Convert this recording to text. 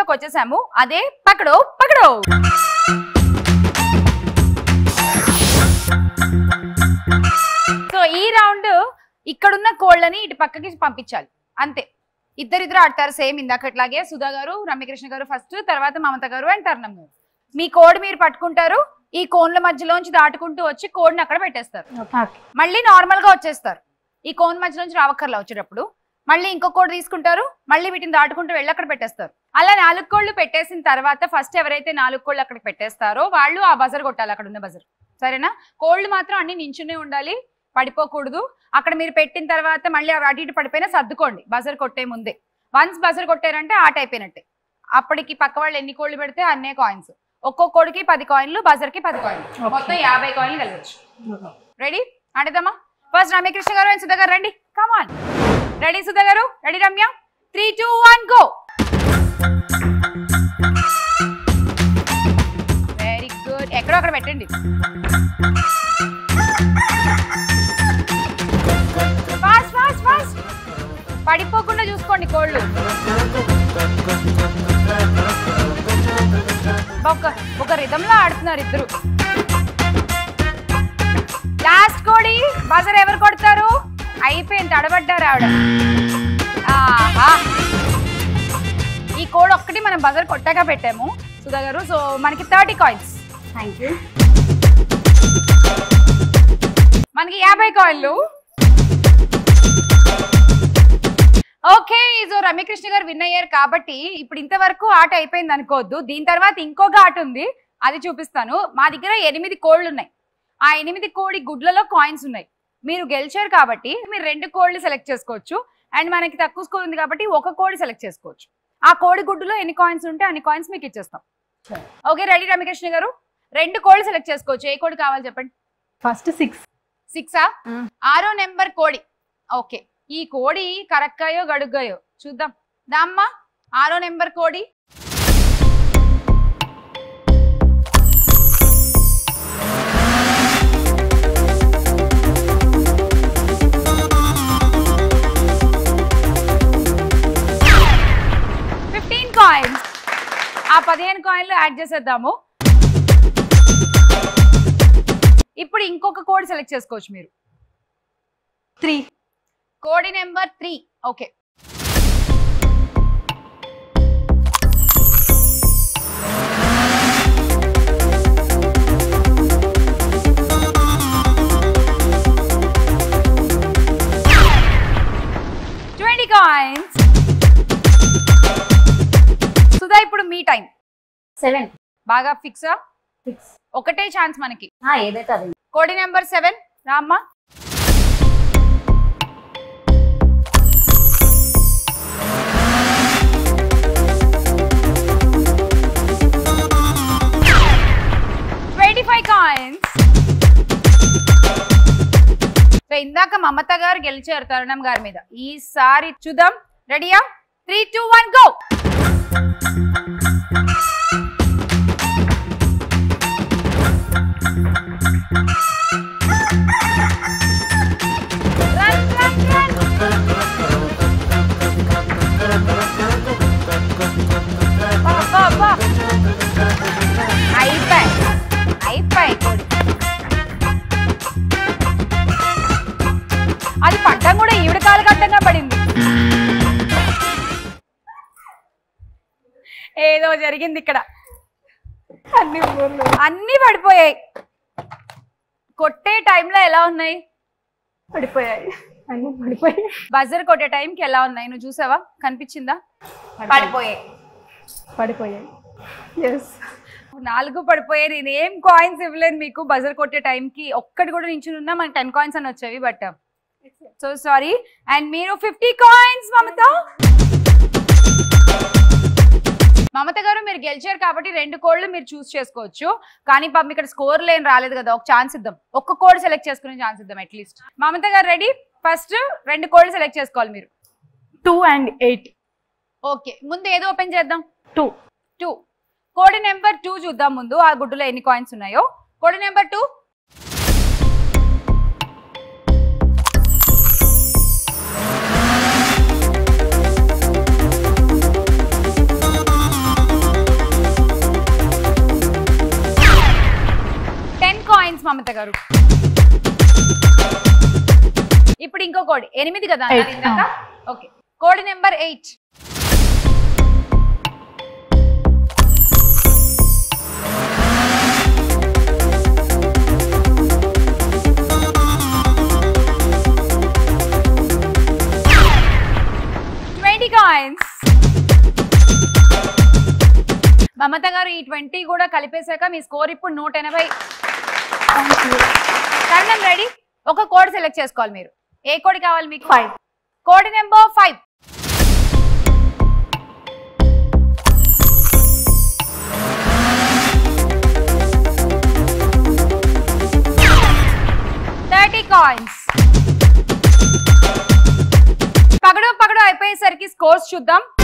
లోకి వచ్చేసాము అదే పకడో పకడో సో ఈ రౌండ్ ఇక్కడున్న కోళ్ళని ఇటు పక్కకి పంపించాలి అంతే ఇద్దరిద్దరు ఆడతారు సేమ్ ఇందాకట్లాగే సుధా గారు రమ్యకృష్ణ గారు ఫస్ట్ తర్వాత మమత గారు అండ్ తర్ణం గారు మీ కోడ్ మీరు పట్టుకుంటారు ఈ కోన్ల మధ్యలోంచి దాటుకుంటూ వచ్చి కోడ్ని అక్కడ పెట్టేస్తారు మళ్ళీ నార్మల్ గా వచ్చేస్తారు ఈ కోన్ మధ్యలోంచి రావక్కర్లా వచ్చేటప్పుడు మళ్ళీ ఇంకో కోడ్ తీసుకుంటారు మళ్ళీ వీటిని దాటుకుంటూ వెళ్ళి అక్కడ పెట్టేస్తారు అలా నాలుగు కోళ్ళు పెట్టేసిన తర్వాత ఫస్ట్ ఎవరైతే నాలుగు కోళ్ళు అక్కడికి పెట్టేస్తారో వాళ్ళు ఆ బజర్ కొట్టాలి అక్కడ ఉన్న బజర్ సరేనా కోళ్ళు మాత్రం అన్ని నించునే ఉండాలి పడిపోకూడదు అక్కడ మీరు పెట్టిన తర్వాత మళ్ళీ అవి అటు ఇటు పడిపోయినా సర్దుకోండి బజర్ కొట్టే ముందే వన్స్ బజర్ కొట్టారంటే ఆట అయిపోయినట్టే అప్పటికి పక్క వాళ్ళు ఎన్ని కోళ్ళు పెడితే అన్నే కాయిన్స్ ఒక్కో కోడికి పది కాయిన్లు బజర్ కి పది కాయిన్లు మొత్తం యాభై కాయిన్లు కలవచ్చు రెడీ ఆడేద్దామా ఫస్ట్ రమ్యకృష్ణ గారు అండ్ సుధా గారు రండి కమాన్ రెడీ సుధా గారు ready Ramya three two one go very good ఎక్కడో అక్కడ పెట్టండి ఫాస్ట్ ఫాస్ట్ ఫాస్ట్ పడిపోకుండా చూసుకోండి కోళ్ళు ఒక ఒక రిధంలో ఆడుతున్నారు ఇద్దరు లాస్ట్ కోడి బజర్ ఎవరు కొడతారు అయిపోయింది తడబడ్డారు ఆవిడ ఆహా. ఈ కోడ్ ఒక్కటి మనం బజర్ కొట్టాక పెట్టాము సుధా గారు సో మనకి థర్టీ కాయిన్స్ థ్యాంక్ యూ మనకి యాభై కాయిన్లు ఓకే సో రమ్యకృష్ణ గారు విన్ అయ్యారు కాబట్టి ఇప్పుడు ఇంతవరకు ఆట అయిపోయింది అనుకోవద్దు దీని తర్వాత ఇంకొక ఆట ఉంది అది చూపిస్తాను మా దగ్గర ఎనిమిది కోళ్ళు ఉన్నాయి ఆ ఎనిమిది కోడి గుడ్లలో కాయిన్స్ ఉన్నాయి మీరు గెలిచారు కాబట్టి మీరు రెండు కోళ్ళు సెలెక్ట్ చేసుకోవచ్చు అండ్ మనకి తక్కువ స్కోర్ ఉంది కాబట్టి ఒక కోడి సెలెక్ట్ చేసుకోవచ్చు ఆ కోడి గుడ్డులో ఎన్ని కాయిన్స్ ఉంటే అన్ని కాయిన్స్ మీకు ఇచ్చేస్తాం Sure. ఓకే రెడీ రమ్యకృష్ణ గారు రెండు కోళ్ళు సెలెక్ట్ చేసుకోవచ్చు ఏ కోడి కావాలి చెప్పండి ఫస్ట్ సిక్స్ సిక్సా Mm. ఆరో నెంబర్ కోడి ఓకే ఈ కోడి కరక్కాయో గడుగ్గాయో చూద్దాం దామ్మా ఆరో నెంబర్ కోడి ఫిఫ్టీన్ కాయిన్స్ ఆ పదిహేను కాయిన్లు యాడ్ చేసేద్దాము ఇప్పుడు ఇంకొక కోడ్ సెలెక్ట్ చేసుకోవచ్చు మీరు త్రీ కోడి number three okay twenty coins Sudha ఇప్పుడు మీ టైం సెవెన్ బాగా ఫిక్సా సిక్స్ ఒకటే ఛాన్స్ మనకి ఏదైతే అది కోడి నెంబర్ సెవెన్ రామ్మా ట్వంటీ ఫైవ్ కాయిన్స్ సో ఇందాక మమత గారు గెలిచారు తరుణం గారి మీద ఈసారి చూద్దాం రెడీయా three two one go run run run అబ్బా, అబ్బా. అయిపోయి అయిపోయి కోడి. అది పడ్డం కూడా ఈవిడ కాలు కట్టంగా పడింది ఏదో జరిగింది ఇక్కడ అన్ని ఊర్లు అన్ని పడిపోయాయి కొట్టే టైంలో ఎలా ఉన్నాయి పడిపోయాయి అన్ని పడిపోయాయి బజర్ కొట్టే టైంకి ఎలా ఉన్నాయి నువ్వు చూసావా కనిపించిందా పడిపోయాయి పడిపోయాయి ఎస్ నాలుగు పడిపోయాయి నేను ఏం కాయిన్స్ ఇవ్వలేదు మీకు బజర్ కొట్టే టైంకి ఒక్కటి కూడా నించుని ఉన్నా మనకి టెన్ కాయిన్స్ అని వచ్చేవి బట్ సో సారీ అండ్ మీరు ఫిఫ్టీ కాయిన్స్ మమత మమత గారు మీరు గెలిచారు కాబట్టి రెండు కోడ్లు మీరు చూస్ చేసుకోవచ్చు కానీ పాపం ఇక్కడ స్కోర్ లేని రాలేదు కదా ఒక ఛాన్స్ ఇద్దాం ఒక్క కోడ్ సెలెక్ట్ చేసుకునే ఛాన్స్ ఇద్దాం అట్లీస్ట్ మమత గారు రెడీ ఫస్ట్ రెండు కోడ్లు సెలెక్ట్ చేసుకోవాలి మీరు టూ అండ్ ఎయిట్ ఓకే ముందు ఏదో ఓపెన్ చేద్దాం two two code number two చూద్దాం ముందు ఆ గుడ్డులో ఎన్ని కాయిన్స్ ఉన్నాయో కోడి నెంబర్ టూ మమత గారు ఇప్పుడు ఇంకో కోడ్ ఎనిమిది కదా Eight, అన్నది ఇందాక okay code number eight twenty coins Mamata గారు ఈ ట్వంటీ కూడా కలిపేశాక మీ స్కోర్ ఇప్పుడు నూట ఎనభై కరణం రెడీ ఒక కోడ్ సెలెక్ట్ చేసుకోవాలి మీరు ఏ కోడ్ కావాలి మీకు five code number five thirty coins పగడు పగడు అయిపోయేసరికి స్కోర్స్ చూద్దాం